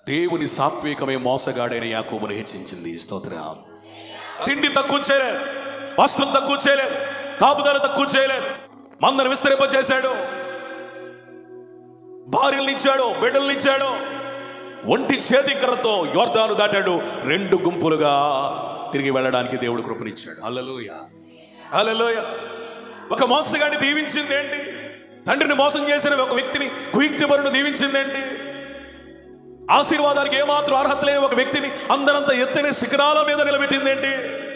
దేవుని సాత్వికమే మోసగాడైన యాకోబును హెచ్చించింది స్తోత్రం తిండి తక్కువ చేయలేదు వస్త్రం తక్కువ చేయలేదు కాపుదల తక్కువ చేయలేదు మందను విస్తరింపజేశాడు భార్యలు ఇచ్చాడు బిడ్డలు ఇచ్చాడు ఒంటి చేతికర్రతో యోర్దాను దాటాడు రెండు గుంపులుగా తిరిగి వెళ్ళడానికి దేవుడు కృపనిచ్చాడు అల్లలోయ అల్లలోయ ఒక మోసగాడిని దీవించింది ఏంటి తండ్రిని మోసం చేసిన ఒక వ్యక్తిని కుయుక్తిపరును దీవించిందేంటి ఆశీర్వాదానికి ఏమాత్రం అర్హత లేని ఒక వ్యక్తిని అందరంత ఎత్తైన శిఖరాల మీద నిలబెట్టిందేంటి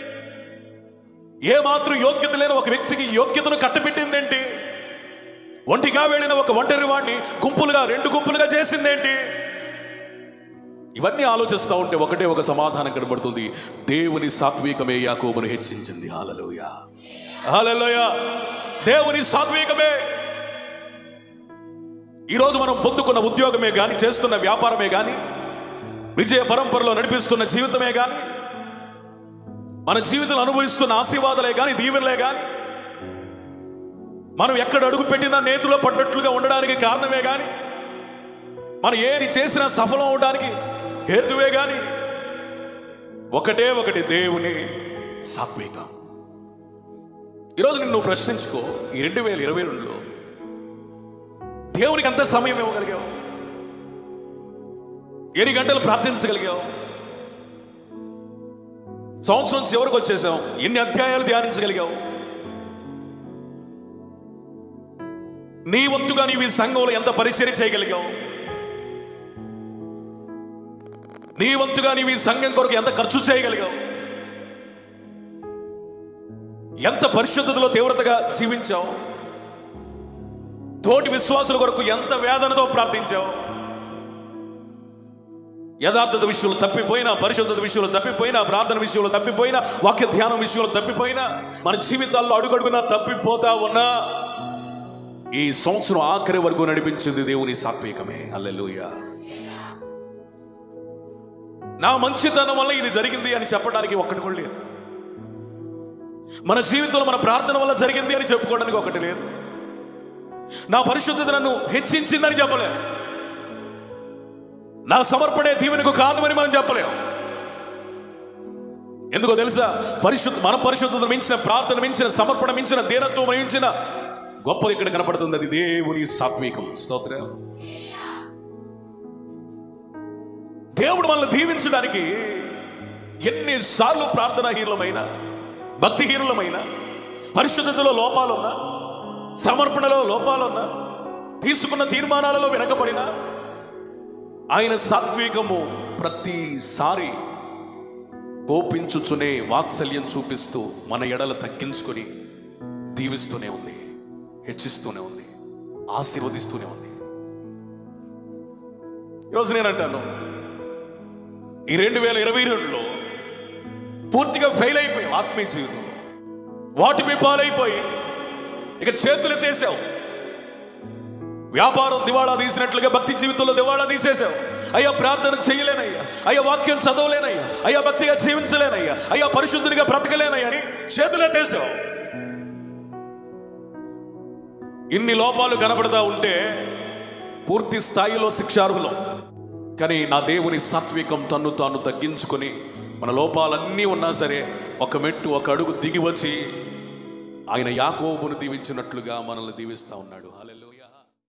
ఏమాత్రం యోగ్యత లేని ఒక వ్యక్తికి యోగ్యతను కట్టబెట్టిందేంటి ఒంటిగా వెళ్ళిన ఒక ఒంటరి వాడిని గుంపులుగా రెండు గుంపులుగా చేసిందేంటి ఇవన్నీ ఆలోచిస్తూ ఉంటే ఒకటే ఒక సమాధానం కనబడుతుంది దేవుని సాత్వికమే యాకోబును హెచ్చించింది హాలలోయ హాలలోయ దేవుని సాత్వికమే ఈరోజు మనం పొందుకున్న ఉద్యోగమే కానీ చేస్తున్న వ్యాపారమే కానీ విజయ పరంపరలో నడిపిస్తున్న జీవితమే కానీ మన జీవితంలో అనుభవిస్తున్న ఆశీర్వాదాలే కానీ దీవెనలే కానీ మనం ఎక్కడ అడుగు పెట్టినా నేతిలో పడ్డట్లుగా ఉండడానికి కారణమే కానీ మనం ఏది చేసినా సఫలం అవడానికి హేతువే కానీ ఒకటే ఒకటి దేవుని సాత్వికం ఈరోజు నిన్ను నువ్వు ప్రశ్నించుకో ఈ రెండు వేల ఇరవై రెండులో దేవునికి అంత సమయం ఇవ్వగలిగావు ఎన్ని గంటలు ప్రార్థించగలిగావు సంవత్సరం చివరికి వచ్చేసాం ఎన్ని అధ్యాయాలు ధ్యానించగలిగావు నీ వంతుగా నీవు ఈ సంఘంలో ఎంత పరిచయం చేయగలిగావు నీ వంతుగా నీవు ఈ సంఘం కొరకు ఎంత ఖర్చు చేయగలిగావు ఎంత పరిశుద్ధతలో తీవ్రతగా జీవించావు తోటి విశ్వాసుల కొరకు ఎంత వేదనతో ప్రార్థించావు యథార్థత విషయంలో తప్పిపోయినా పరిశుద్ధత విషయంలో తప్పిపోయినా ప్రార్థన విషయంలో తప్పిపోయినా వాక్య ధ్యానం విషయంలో తప్పిపోయినా మన జీవితాల్లో అడుగడుగునా తప్పిపోతా ఉన్నా ఈ సంవత్సరం ఆఖరి వరకు నడిపించింది దేవుని సాత్వికమే అల్లెలుయ నా మంచితనం వల్ల ఇది జరిగింది అని చెప్పడానికి ఒక్కటి కూడా లేదు మన జీవితంలో మన ప్రార్థన వల్ల జరిగింది అని చెప్పుకోవడానికి ఒకటి లేదు నా పరిశుద్ధత నన్ను హెచ్చించిందని చెప్పలేం నా సమర్పణే దీవెనకు కారణమని మనం చెప్పలేం ఎందుకో తెలుసా పరిశుద్ధ మన పరిశుద్ధతను మించిన ప్రార్థన మించిన సమర్పణ మించిన దీనత్వం మించిన గొప్పది ఇక్కడ కనపడుతుంది అది దేవుని సాత్వికం స్తోత్రం దేవుడు మనల్ని దీవించడానికి ఎన్నిసార్లు ప్రార్థనా హీనులమైన భక్తిహీనులమైన పరిశుద్ధతలో లోపాలున్నా సమర్పణలో లోపాలున్నా తీసుకున్న తీర్మానాలలో వెనకబడినా ఆయన సాత్వికము ప్రతిసారి కోపించుచునే వాత్సల్యం చూపిస్తూ మన ఎడల తగ్గించుకొని దీవిస్తూనే ఉంది హెచ్చిస్తూనే ఉంది ఆశీర్వదిస్తూనే ఉంది ఈరోజు నేను అంటాను ఈ రెండు వేల ఇరవై రెండులో పూర్తిగా ఫెయిల్ అయిపోయాం ఆత్మీయ జీవితం వాటి మీ పాలైపోయి ఇక చేతులు ఎత్తేసావు వ్యాపారం దివాళా తీసినట్లుగా భక్తి జీవితంలో దివాళా తీసేసావు అయ్యా ప్రార్థన చేయలేనయ్యా అయ్యా వాక్యం చదవలేనయ్యా అయ్యా భక్తిగా జీవించలేనయ్యా అయ్యా పరిశుద్ధునిగా బ్రతకలేనయ్యా అని చేతులు ఎత్తేసావు ఇన్ని లోపాలు కనబడతా ఉంటే పూర్తి స్థాయిలో శిక్షార్హులం కానీ నా దేవుని సాత్వికం తన్ను తాను తగ్గించుకొని మన లోపాలన్నీ ఉన్నా సరే ఒక మెట్టు ఒక అడుగు దిగి వచ్చి ఆయన యాకోబును దీవించినట్లుగా మనల్ని దీవిస్తా ఉన్నాడు హల్లెలూయా